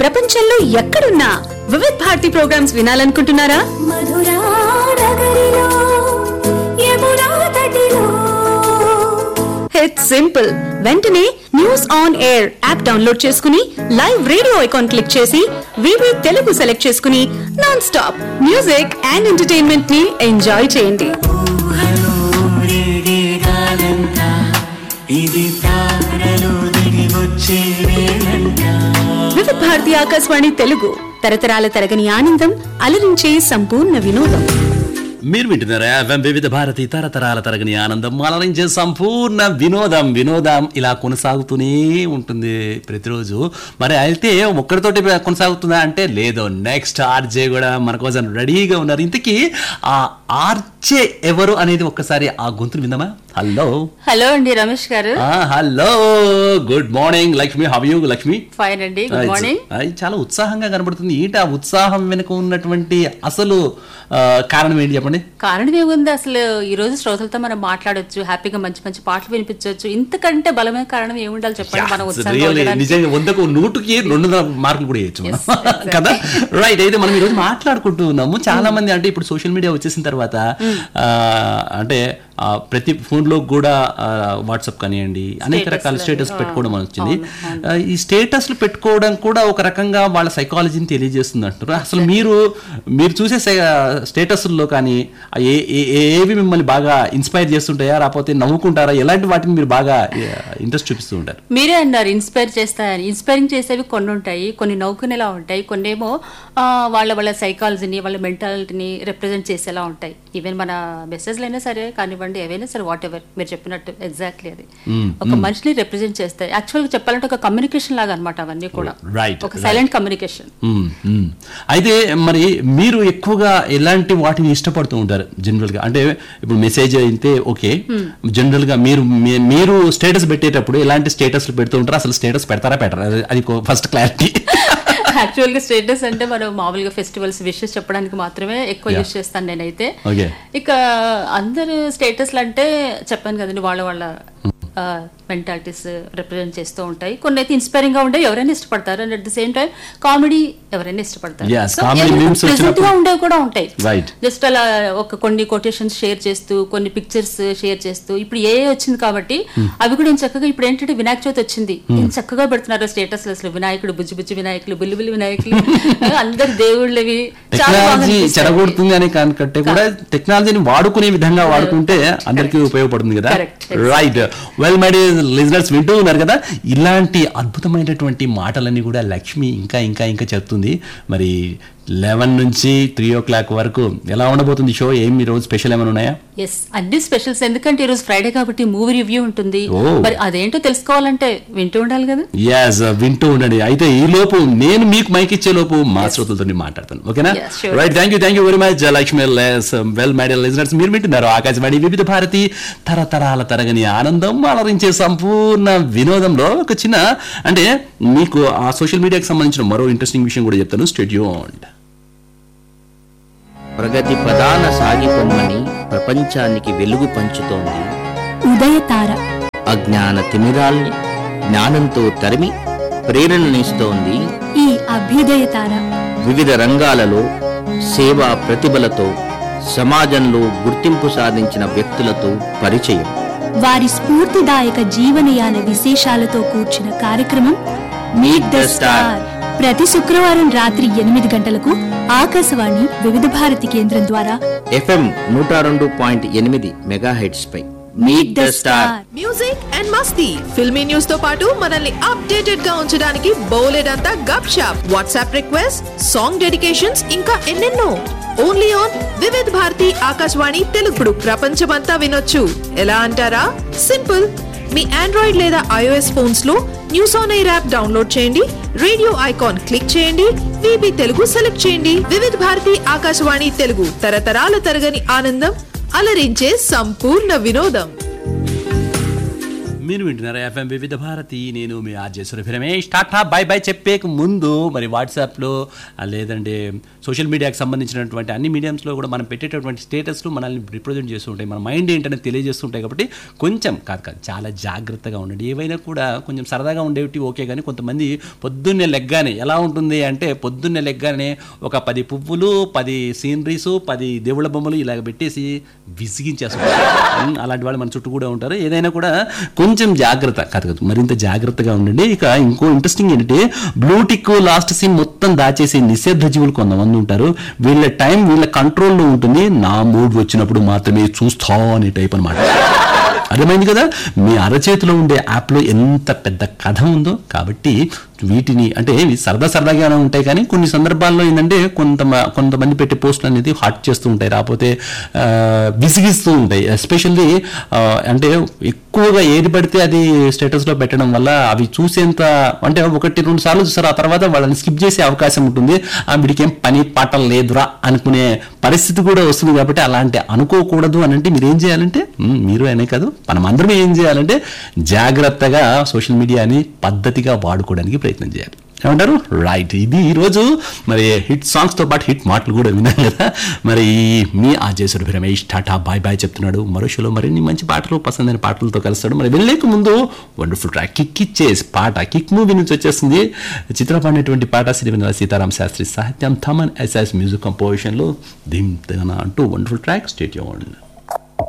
ప్రపంచంలో ఎక్కడున్నా వివిధ్ భారతి ప్రోగ్రామ్స్ వినాలనుకుంటున్నారా మధురా నగరిలో యమునా తటిలో ఇట్స్ సింపుల్ వెంటనే news on air app download చేసుకుని లైవ్ రేడియో ఐకాన్ క్లిక్ చేసి వివి తెలుగు సెలెక్ట్ చేసుకుని non stop music and entertainment ని ఎంజాయ్ చేయండి వివిధ భారతి ఆకాశవాణి తెలుగు తరతరాల తరగని ఆనందం అలరించే సంపూర్ణ వినోదం మీరు వింటున్నారా ఎఫ్ఎం వివిధ భారతి తరతరాల తరగని ఆనందం అలరించే సంపూర్ణ వినోదం వినోదం ఇలా కొనసాగుతూనే ఉంటుంది ప్రతిరోజు మరి అయితే ఒక్కడితోటి కొనసాగుతుందా అంటే లేదు నెక్స్ట్ ఆర్జే కూడా మన కోసం రెడీగా ఉన్నారు ఇంతకీ ఆ ఆర్జే ఎవరు అనేది ఒక్కసారి ఆ గొంతులు విందామా హలో హలో అండి రమేష్ గారు hello good morning Lakshmi how you Lakshmi fine అండి గుడ్ మార్నింగ్ అది చాలా ఉత్సాహంగా కనబడుతుంది ఏంటి ఆ ఉత్సాహం వెనుక ఉన్నటువంటి అసలు ఆ, కారణం ఏంటి చెప్పండి కారణం ఏముంది అసలు ఈ రోజు శ్రోతలతో మనం మాట్లాడొచ్చు హ్యాపీగా మంచి మంచి పాటలు వినిపించవచ్చు ఇంతకంటే బలమైన కారణం ఏముండాలి చెప్పండి మనం ఉత్సాహంగా రియల్లీ ఉండడానికి? నిజంగా వందకు నూటుకి రెండు వందల మార్కులు కూడా వేయచ్చు మనం. కదా రైట్ అయితే మనం ఈరోజు మాట్లాడుకుంటూ ఉన్నాము చాలా మంది అంటే ఇప్పుడు సోషల్ మీడియా వచ్చేసిన తర్వాత ఆ, అంటే ఆ, ప్రతి ఫోన్ లో కూడా వాట్సాప్ కానివ్వండి అనేక రకాల స్టేటస్ పెట్టుకోవడం అని వచ్చింది ఆ, ఈ స్టేటస్లు పెట్టుకోవడం కూడా ఒక రకంగా వాళ్ళ సైకాలజీని తెలియజేస్తుంది అంటారు అసలు మీరు మీరు చూసే స్టేటస్లో కానీ ఆ ఏ- ఏ- ఏ- ఏవి మిమ్మల్ని బాగా ఇన్స్పైర్ చేస్తుంటాయా లేకపోతే నవ్వుకుంటారా ఎలాంటి వాటిని మీరు బాగా ఇంట్రెస్ట్ చూపిస్తూ ఉంటారు మీరే అన్నారు ఇన్స్పైర్ చేస్తాయని ఇన్స్పైరింగ్ చేసేవి కొన్ని ఉంటాయి కొన్ని నవ్వుకునేలా ఉంటాయి కొన్ని ఏమో ఆ, వాళ్ళ వాళ్ళ సైకాలజీని వాళ్ళ మెంటాలిటీని రిప్రజెంట్ చేసేలా ఉంటాయి ఈవెన్ మన మెసేజ్లు అయినా సరే కానివ్వండి ఏవైనా సరే వాట్ ఎవర్ మీరు చెప్పినట్టు ఎగ్జాక్ట్లీ అది ఒక మనిషిని రిప్రజెంట్ చేస్తాయి యాక్చువల్గా చెప్పాలంటే ఒక కమ్యూనికేషన్ లాగా అనమాట అవన్నీ కూడా Right, ఒక సైలెంట్ కమ్యూనికేషన్ మ్మ్, మ్మ్. అయితే మరి మీరు ఎక్కువగా ఎలాంటి వాటిని ఇష్టపడుతూ ఉంటారు జనరల్ గా అంటే ఇప్పుడు మెసేజ్ అయితే ఓకే జనరల్ గా మీరు మీ- మీరు స్టేటస్ పెట్టేటప్పుడు ఎలాంటి స్టేటస్ పెడుతూ ఉంటారు అసలు స్టేటస్ పెడతారా పెట్టరా అది- అది ఫస్ట్ క్లారిటీ యాక్చువల్ గా స్టేటస్ అంటే మనం మామూలుగా ఫెస్టివల్స్ విషెస్ చెప్పడానికి మాత్రమే ఎక్కువ యూజ్ చేస్తాను నేనైతే Okay. ఇక అందరు స్టేటస్లు అంటే చెప్పాను కదండి వాళ్ళ వాళ్ళ మెంటాలిటీస్ రిప్రజెంట్ చేస్తూ ఉంటాయి కొన్ని అయితే ఇన్స్పైరింగ్ గా ఉంటాయి ఎవరైనా ఇష్టపడతారు and at the same time comedy ఎవరైనా ఇష్టపడతారు Yes, comedy memes ప్రెసెంట్ గా వచ్చినప్పుడు- ఉండేవి కూడా ఉంటాయి Right. జస్ట్ అలా ఒక కొన్ని కొటేషన్స్ షేర్ చేస్తూ కొన్ని పిక్చర్స్ షేర్ చేస్తూ ఇప్పుడు ఏ వచ్చింది కాబట్టి అవి కూడా ఏం చక్కగా ఇప్పుడు ఏంటంటే వినాయక చవితి వచ్చింది ఏం చక్కగా పెడుతున్నారు స్టేటస్ అసలు వినాయకుడు బుజ్జి బుజ్జి వినాయకులు బుల్లి బుల్లి వినాయకులు అందరు దేవుళ్ళవి చాలా బాగా టెక్నాలజీ అనిపిస్తాయి. చెడగొడుతుంది అనే కంటే కూడా టెక్నాలజీని వాడుకునే విధంగా వాడుకుంటే అందరికీ ఉపయోగపడుతుంది కదా Correct. Right well my listeners వింటూ ఉన్నారు కదా ఇలాంటి అద్భుతమైనటువంటి మాటలన్నీ కూడా లక్ష్మి ఇంకా ఇంకా ఇంకా చెప్తుంది మరి లెవెన్ నుంచి త్రీ ఓ క్లాక్ వరకు ఎలా ఉండబోతుంది షో ఏం ఈ రోజు స్పెషల్ ఏమైనా ఉన్నాయా ఎస్ అన్ని స్పెషల్స్ ఎందుకంటే ఈరోజు ఫ్రైడే కాబట్టి మూవీ రివ్యూ ఉంటుంది Oh. మరి అదేంటో తెలుసుకోవాలంటే వింటూ ఉండాలి కదా ఎస్ వింటూ ఉండండి అయితే ఈ లోపు నేను మీకు మైక్ ఇచ్చే లోపు మా శ్రోతలతో మాట్లాడతాను ఓకేనా Yes, sure. Right thank you thank you very much Lakshmi well my dear listeners మీరు వింటున్నారు ఆకాశవాణి వివిధ భారతి తరతరాల తరగని ఆనందం అలరించే సంపూర్ణ వినోదంలో ఒక చిన్న అంటే మీకు ఆ సోషల్ మీడియాకి సంబంధించిన మరో ఇంట్రెస్టింగ్ విషయం కూడా చెప్తాను స్టేడియోన్ ప్రగతి ప్రధాన సాగిపొమ్మని ప్రపంచానికి వెలుగు పంచుతోంది ఉదయతార అజ్ఞాన తిమిరాల్ని జ్ఞానంతో తరిమి ప్రేరణనిస్తోంది ఈ అభ్యుదయ తార వివిధ రంగాలలో సేవా ప్రతిభలతో సమాజంలో గుర్తింపు సాధించిన వ్యక్తులతో పరిచయం వారి స్ఫూర్తిదాయక జీవనయాన విశేషాలతో కూర్చిన కార్యక్రమం మీట్ ద స్టార్ ప్రతి శుక్రవారం రాత్రి ఎనిమిది గంటలకు ఆకాశవాణి వివిధ భారతి కేంద్రం ద్వారా ఎఫ్ఎం నూట రెండు పాయింట్ ఎనిమిది మెగాహెడ్స్ పై meet the star music and మస్తీ ఫిల్మీ న్యూస్ తో పాటు మనల్ని అప్డేటెడ్ గా ఉంచడానికి బోలెడంతా గప్ షాప్ వాట్సాప్ రిక్వెస్ట్ సాంగ్ డెడికేషన్స్ ఇంకా ఎన్నెన్నో ఓన్లీ ఆన్ వివిధ్ భారతి ఆకాశవాణి తెలుగుడు ప్రపంచమంతా వినొచ్చు ఎలా అంటారా సింపుల్ మీ ఆండ్రాయిడ్ లేదా ఐఓఎస్ ఫోన్స్ లో news on air app download చేయండి రేడియో ఐకాన్ క్లిక్ చేయండి విబి తెలుగు సెలెక్ట్ చేయండి వివిధ్ భారతి ఆకాశవాణి తెలుగు తరతరాల తరగని ఆనందం అలరించే సంపూర్ణ వినోదం మీరు వింటున్నారు ఎఫ్ఎం వివిధ భారతి నేను మీ ఆర్జేశ్వర రమేష్ టాటా బై బై చెప్పేక ముందు మరి వాట్సాప్లో ఆ, లేదంటే సోషల్ మీడియాకి సంబంధించినటువంటి అన్ని మీడియంస్లో కూడా మనం పెట్టేటటువంటి స్టేటస్లు మనల్ని రిప్రజెంట్ చేస్తూ ఉంటాయి మన మైండ్ ఏంటనేది తెలియజేస్తుంటాయి కాబట్టి కొంచెం కాదు కాదు చాలా జాగ్రత్తగా ఉండండి ఏవైనా కూడా కొంచెం సరదాగా ఉండేవి ఓకే కానీ కొంతమంది పొద్దున్నే లెగ్గానే ఎలా ఉంటుంది అంటే పొద్దున్నే లెగ్గానే ఒక పది పువ్వులు పది సీనరీస్ పది దేవుళ్ళ బొమ్మలు ఇలాగ పెట్టేసి విసిగించేస్తారు ఉమ్, అలాంటి వాళ్ళు మన చుట్టూ కూడా ఉంటారు ఏదైనా కూడా కొంచెం జాగ్రత్త కాదు కాదు మరింత జాగ్రత్తగా ఉండండి ఇక ఇంకో ఇంట్రెస్టింగ్ ఏంటంటే బ్లూటిక్ లాస్ట్ సీన్ మొత్తం దాచేసి నిషేధ జీవులు కొంతమంది ఉంటారు వీళ్ళ టైం వీళ్ళ కంట్రోల్లో ఉంటుంది నా మూడ్ వచ్చినప్పుడు మాత్రమే చూస్తా అనే టైప్ అనమాట అర్థమైంది కదా మీ అరచేతిలో ఉండే యాప్లో ఎంత పెద్ద కథ ఉందో కాబట్టి వీటిని అంటే ఇవి సరదా సరదాగానే ఉంటాయి కానీ కొన్ని సందర్భాల్లో ఏంటంటే కొంత కొంతమంది పెట్టే పోస్టులు అనేది హాట్ చేస్తూ ఉంటాయి రాకపోతే ఆ, విసిగిస్తూ ఉంటాయి ఎస్పెషల్లీ అంటే ఎక్కువగా ఏది పడితే అది స్టేటస్లో పెట్టడం వల్ల అవి చూసేంత అంటే ఒకటి రెండు సార్లు చూస్తారు ఆ తర్వాత వాళ్ళని స్కిప్ చేసే అవకాశం ఉంటుంది ఆ వీడికి ఏం పని పాట లేదురా అనుకునే పరిస్థితి కూడా వస్తుంది కాబట్టి అలాంటి అనుకోకూడదు అని అంటే మీరు ఏం చేయాలంటే మ్, మీరు అనే కాదు మనం అందరం ఏం చేయాలంటే జాగ్రత్తగా సోషల్ మీడియాని పద్ధతిగా వాడుకోవడానికి ప్రయత్నం చేయాలి ఏమంటారు రైట్ ఇది ఈరోజు మరి హిట్ సాంగ్స్తో పాటు హిట్ మాటలు కూడా విన్నాం కదా మరి మీ ఆజేశ్వర రమేష్ టాటా బాయ్ బాయ్ చెప్తున్నాడు మరో షోలో మరిన్ని మంచి పాటలు పసందైన పాటలతో కలుస్తాడు మరి వెళ్ళేక ముందు వండర్ఫుల్ ట్రాక్ కిక్ ఇచ్చేసి పాట కిక్ మూవీ నుంచి వచ్చేస్తుంది చిత్రపడినటువంటి పాట శ్రీవేంద్ర సీతారాం శాస్త్రి సాహిత్యం థమన్ ఎస్ఎస్ మ్యూజిక్ కంపోజిషన్లో దిమ్ తెగన అంటూ వండర్ఫుల్ ట్రాక్ స్టేట్